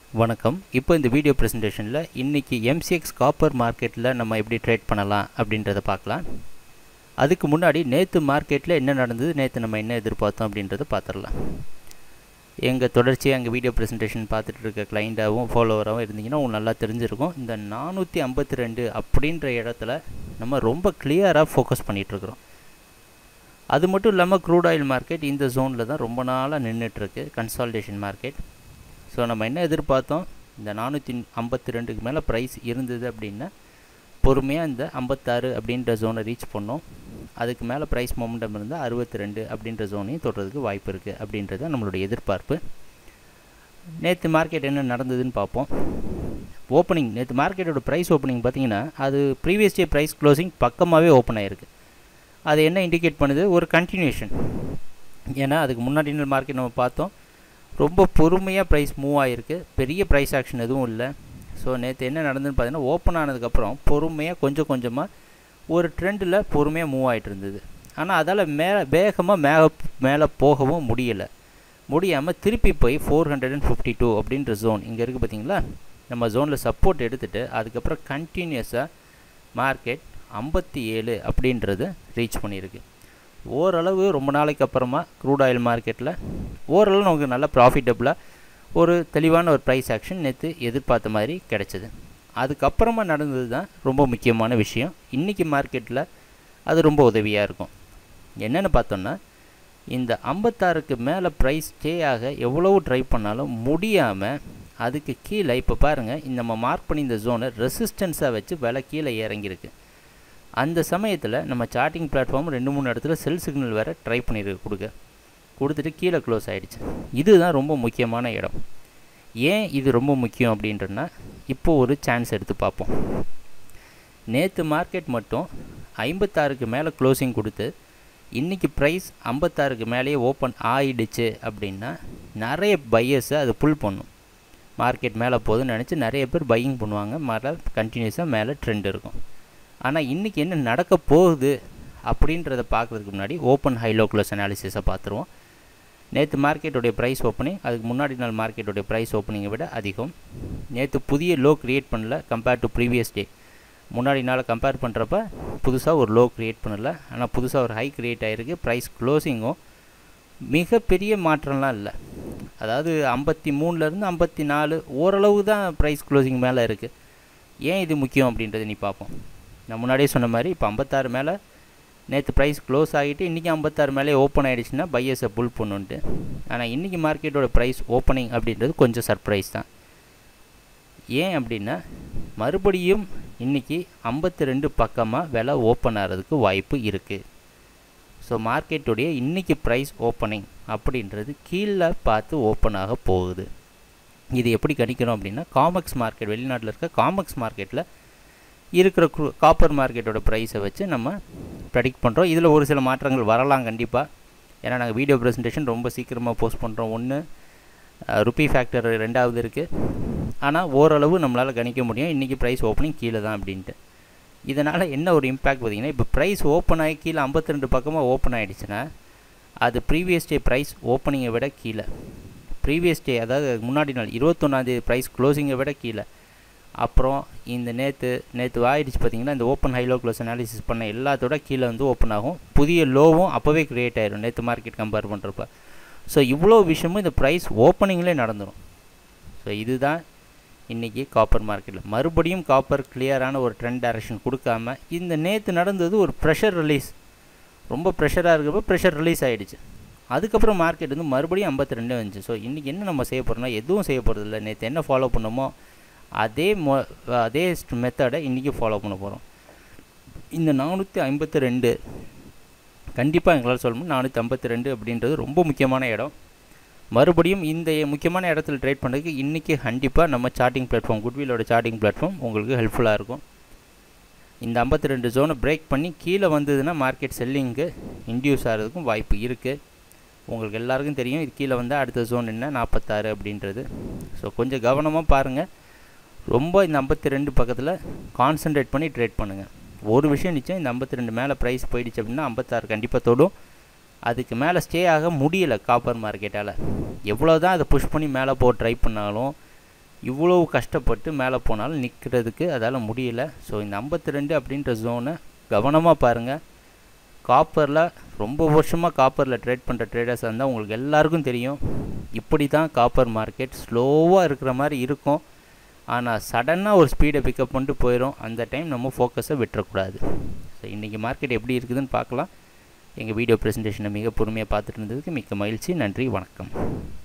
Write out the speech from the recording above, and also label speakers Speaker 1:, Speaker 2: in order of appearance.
Speaker 1: வணக்கம் இப்போ இந்த வீடியோ ப்ரெசன்டேஷனில் இன்றைக்கி எம்சிஎக்ஸ் காப்பர் மார்க்கெட்டில் நம்ம எப்படி ட்ரேட் பண்ணலாம் அப்படின்றத பார்க்கலாம் அதுக்கு முன்னாடி நேற்று மார்க்கெட்டில் என்ன நடந்தது நேற்று நம்ம என்ன எதிர்பார்த்தோம் அப்படின்றத பார்த்துடலாம் எங்கள் தொடர்ச்சியாக எங்கள் வீடியோ ப்ரெசன்டேஷன் பார்த்துட்டு இருக்க கிளைண்ட்டாகவும் ஃபாலோவராகவும் இருந்தீங்கன்னா உங்களுக்கு நல்லா தெரிஞ்சிருக்கும் இந்த நானூற்றி ஐம்பத்தி ரெண்டு அப்படின்ற இடத்துல நம்ம ரொம்ப கிளியராக ஃபோக்கஸ் பண்ணிகிட்ருக்குறோம் அது மட்டும் இல்லாமல் க்ரூட் ஆயில் மார்க்கெட் இந்த ஜோனில் தான் ரொம்ப நாளாக நின்றுட்டுருக்கு கன்சால்டேஷன் மார்க்கெட் ஸோ நம்ம என்ன எதிர்பார்த்தோம் இந்த நானூற்றி ஐம்பத்தி ரெண்டுக்கு மேலே ப்ரைஸ் இருந்தது அப்படின்னா பொறுமையாக இந்த ஐம்பத்தாறு அப்படின்ற ஜோனை ரீச் பண்ணோம் அதுக்கு மேலே ப்ரைஸ் மொமெண்டம் இருந்தால் அறுபத்தி ரெண்டு அப்படின்ற ஜோனையும் தொடுறதுக்கு வாய்ப்பு இருக்குது அப்படின்றது தான் நம்மளுடைய எதிர்பார்ப்பு நேற்று மார்க்கெட் என்ன நடந்ததுன்னு பார்ப்போம் ஓப்பனிங் நேற்று மார்க்கெட்டோட ப்ரைஸ் ஓப்பனிங் பார்த்தீங்கன்னா அது ப்ரீவியஸ் டே ப்ரைஸ் க்ளோசிங் பக்கமாகவே ஓப்பன் ஆகிருக்கு அது என்ன இண்டிகேட் பண்ணுது ஒரு கண்டினியூஷன் ஏன்னா அதுக்கு முன்னாடி மார்க்கெட் நம்ம பார்த்தோம் ரொம்ப பொறுமையாக ப்ரைஸ் மூவ் ஆகிருக்கு பெரிய ப்ரைஸ் ஆக்ஷன் எதுவும் இல்லை ஸோ நேற்று என்ன நடந்ததுன்னு பார்த்தீங்கன்னா ஓப்பன் ஆனதுக்கப்புறம் பொறுமையாக கொஞ்சம் கொஞ்சமாக ஒரு ட்ரெண்டில் பொறுமையாக மூவ் ஆகிட்டு இருந்தது ஆனால் அதால் மேலே வேகமாக மேலே மேலே போகவும் முடியலை முடியாமல் திருப்பி போய் four hundred and fifty two அப்படின்ற ஜோன் இங்கே இருக்குது பார்த்தீங்களா நம்ம ஜோனில் சப்போர்ட் எடுத்துகிட்டு அதுக்கப்புறம் கண்டினியூஸாக மார்க்கெட் ஐம்பத்தி ஏழு அப்படின்றது ரீச் பண்ணியிருக்கு ஓரளவு ரொம்ப நாளைக்கு அப்புறமா க்ரூட் ஆயில் மார்க்கெட்டில் ஓரளவு நமக்கு நல்ல ப்ராஃபிட்டபுளாக ஒரு தெளிவான ஒரு ப்ரைஸ் ஆக்ஷன் நேற்று எதிர்பார்த்த மாதிரி கிடச்சிது அதுக்கப்புறமா நடந்தது தான் ரொம்ப முக்கியமான விஷயம் இன்றைக்கி மார்க்கெட்டில் அது ரொம்ப உதவியாக இருக்கும் என்னென்னு பார்த்தோன்னா இந்த ஐம்பத்தாறுக்கு மேலே ப்ரைஸ் ஸ்டே ஆக எவ்வளவு ட்ரை பண்ணாலும் முடியாமல் அதுக்கு கீழே இப்போ பாருங்கள் இந்த நம்ம மார்க் பண்ணி இந்த ஜோனை ரெசிஸ்டன்ஸாக வச்சு விலை கீழே இறங்கியிருக்கு அந்த சமயத்தில் நம்ம சார்ட்டிங் பிளாட்ஃபார்ம் ரெண்டு மூணு இடத்துல செல் சிக்னல் வேறு ட்ரை பண்ணியிருக்கு கொடுக்க கொடுத்துட்டு கீழே க்ளோஸ் ஆகிடுச்சு இதுதான் ரொம்ப முக்கியமான இடம் ஏன் இது ரொம்ப முக்கியம் அப்படின்றனா இப்போ ஒரு சான்ஸ் எடுத்து பார்ப்போம் நேற்று மார்க்கெட் மட்டும் ஐம்பத்தாறுக்கு மேலே க்ளோசிங் கொடுத்து இன்றைக்கி ப்ரைஸ் ஐம்பத்தாறுக்கு மேலேயே ஓப்பன் ஆகிடுச்சு அப்படின்னா நிறைய பையர்ஸை அது புல் பண்ணும் மார்க்கெட் மேலே போகுதுன்னு நினச்சி நிறைய பேர் பையிங் பண்ணுவாங்க மேலே கண்டினியூஸாக மேலே ட்ரெண்ட் இருக்கும் ஆனால் இன்றைக்கி என்ன நடக்க போகுது அப்படின்றத பார்க்குறதுக்கு முன்னாடி ஓப்பன் ஹைலோ க்ளோஸ் அனாலிசிஸை பார்த்துருவோம் நேற்று மார்க்கெட்டுடைய ப்ரைஸ் ஓப்பனிங் அதுக்கு முன்னாடி நாள் மார்க்கெட்டுடைய ப்ரைஸ் ஓப்பனிங்கை விட அதிகம் நேற்று புதிய லோ க்ரியேட் பண்ணல கம்பேர் டு ப்ரீவியஸ் டே முன்னாடி நாள் கம்பேர் பண்ணுறப்ப புதுசாக ஒரு லோ க்ரியேட் பண்ணல ஆனால் புதுசாக ஒரு ஹை க்ரியேட் ஆகிருக்கு ப்ரைஸ் க்ளோசிங்கும் மிகப்பெரிய மாற்றம்லாம் இல்லை அதாவது ஐம்பத்தி மூணுலேருந்து ஐம்பத்தி நாலு ஓரளவு தான் ப்ரைஸ் க்ளோசிங் மேலே இருக்குது ஏன் இது முக்கியம் அப்படின்றத நீ பார்ப்போம் நான் முன்னாடியே சொன்ன மாதிரி இப்போ ஐம்பத்தாறு மேலே நேற்று ப்ரைஸ் க்ளோஸ் ஆகிட்டு இன்றைக்கி ஐம்பத்தாறு மேலே ஓப்பன் ஆகிடுச்சுன்னா பையர்ஸை புல் பண்ணுன்ட்டு ஆனால் இன்றைக்கி மார்க்கெட்டோட ப்ரைஸ் ஓப்பனிங் அப்படின்றது கொஞ்சம் சர்ப்ரைஸ் தான் ஏன் அப்படின்னா மறுபடியும் இன்றைக்கி ஐம்பத்தி ரெண்டு பக்கமாக விலை ஓப்பன் ஆகிறதுக்கு வாய்ப்பு இருக்குது ஸோ மார்க்கெட்டுடைய இன்றைக்கி ப்ரைஸ் ஓப்பனிங் அப்படின்றது கீழே பார்த்து ஓப்பன் ஆக போகுது இது எப்படி கணிக்கிறோம் அப்படின்னா காமக்ஸ் மார்க்கெட் வெளிநாட்டில் இருக்க காமக்ஸ் மார்க்கெட்டில் இருக்கிற காப்பர் மார்க்கெட்டோட ப்ரைஸை வச்சு நம்ம ப்ரெடிக்ட் பண்ணுறோம் இதில் ஒரு சில மாற்றங்கள் வரலாம் கண்டிப்பாக ஏன்னா நாங்கள் வீடியோ ப்ரெசன்டேஷன் ரொம்ப சீக்கிரமாக போஸ்ட் பண்ணுறோம் ஒன்று ருப்பி ஃபேக்டர் ரெண்டாவது இருக்குது ஆனால் ஓரளவு நம்மளால் கணிக்க முடியும் இன்றைக்கி ப்ரைஸ் ஓப்பனிங் கீழே தான் அப்படின்ட்டு இதனால் என்ன ஒரு இம்பேக்ட் பார்த்திங்கன்னா இப்போ ப்ரைஸ் ஓப்பன் ஆகி கீழே ஐம்பத்தி ரெண்டு பக்கமாக ஓப்பன் ஆகிடுச்சுன்னா அது ப்ரீவியஸ் டே ப்ரைஸ் ஓப்பனிங்கை விட கீழே ப்ரீவியஸ் டே அதாவது முன்னாடி நாள் இருபத்தொன்னாந்தேதி ப்ரைஸ் க்ளோசிங்கை விட கீழே அப்புறம் இந்த நேற்று நேற்று ஆகிடுச்சு பார்த்திங்கன்னா இந்த ஓப்பன் ஹைலோ க்ளோஸ் அனாலிசிஸ் பண்ண எல்லாத்தோட கீழே வந்து ஓப்பன் ஆகும் புதிய லோவும் அப்போவே க்ரியேட் ஆயிரும் நேற்று மார்க்கெட் கம்பேர் பண்ணுறப்ப ஸோ இவ்வளோ விஷயமும் இந்த ப்ரைஸ் ஓப்பனிங்லேயே நடந்துடும் ஸோ இதுதான் இன்றைக்கி காப்பர் மார்க்கெட்டில் மறுபடியும் காப்பர் கிளியரான ஒரு ட்ரெண்ட் டைரக்ஷன் கொடுக்காம இந்த நேற்று நடந்தது ஒரு ப்ரெஷர் ரிலீஸ் ரொம்ப ப்ரெஷராக இருக்கப்போ ப்ரெஷர் ரிலீஸ் ஆகிடுச்சு அதுக்கப்புறம் மார்க்கெட் வந்து மறுபடியும் ஐம்பத்தி ரெண்டு வந்துச்சு ஸோ இன்றைக்கி என்ன நம்ம செய்ய போகிறோம்னா எதுவும் செய்ய போகிறதில்ல நேற்று என்ன ஃபாலோ பண்ணோமோ அதே மொ அதே மெத்தடை இன்றைக்கி ஃபாலோ பண்ண போகிறோம் இந்த நானூற்றி ஐம்பத்தி ரெண்டு கண்டிப்பாக எங்களால் சொல்ல முடியும் நானூற்றி ஐம்பத்தி ரெண்டு அப்படின்றது ரொம்ப முக்கியமான இடம் மறுபடியும் இந்த முக்கியமான இடத்துல ட்ரேட் பண்ணுறதுக்கு இன்றைக்கி கண்டிப்பாக நம்ம சார்ட்டிங் பிளாட்ஃபார்ம் குட்விலோட சார்ட்டிங் பிளாட்ஃபார்ம் உங்களுக்கு ஹெல்ப்ஃபுல்லாக இருக்கும் இந்த ஐம்பத்தி ரெண்டு ஜோனை பிரேக் பண்ணி கீழே வந்ததுன்னா மார்க்கெட் செல்லிங்க்கு இன்டியூஸ் ஆகிறதுக்கும் வாய்ப்பு இருக்குது உங்களுக்கு எல்லாருக்கும் தெரியும் இது கீழே வந்தால் அடுத்த ஜோன் என்ன நாற்பத்தாறு அப்படின்றது ஸோ கொஞ்சம் கவனமாக பாருங்கள் ரொம்ப இந்த ஐம்பத்தி ரெண்டு பக்கத்தில் கான்சன்ட்ரேட் பண்ணி ட்ரேட் பண்ணுங்கள் ஒரு விஷயம் நிச்சயம் இந்த ஐம்பத்தி ரெண்டு மேலே ப்ரைஸ் போயிடுச்சு அப்படின்னா ஐம்பத்தாறு கண்டிப்பாக தொடும் அதுக்கு மேலே ஸ்டே ஆக முடியலை காப்பர் மார்க்கெட்டால் எவ்வளோ தான் அதை புஷ் பண்ணி மேலே போக ட்ரை பண்ணாலும் இவ்வளோ கஷ்டப்பட்டு மேலே போனாலும் நிற்கிறதுக்கு அதால் முடியல ஸோ இந்த ஐம்பத்தி ரெண்டு அப்படின்ற ஜோனை கவனமாக பாருங்கள் காப்பரில் ரொம்ப வருஷமாக காப்பரில் ட்ரேட் பண்ணுற ட்ரேடர்ஸ் இருந்தால் உங்களுக்கு எல்லாருக்கும் தெரியும் இப்படி தான் காப்பர் மார்க்கெட் ஸ்லோவாக இருக்கிற மாதிரி இருக்கும் ஆனால் சடனாக ஒரு ஸ்பீடை பிக்கப் பண்ணிட்டு போயிடும் அந்த டைம் நம்ம ஃபோக்கஸை விட்டுறக்கூடாது ஸோ இன்றைக்கி மார்க்கெட் எப்படி இருக்குதுன்னு பார்க்கலாம் எங்கள் வீடியோ ப்ரெசன்டேஷனை மிக பொறுமையாக பார்த்துட்டு இருந்ததுக்கு மிக்க மகிழ்ச்சி நன்றி வணக்கம்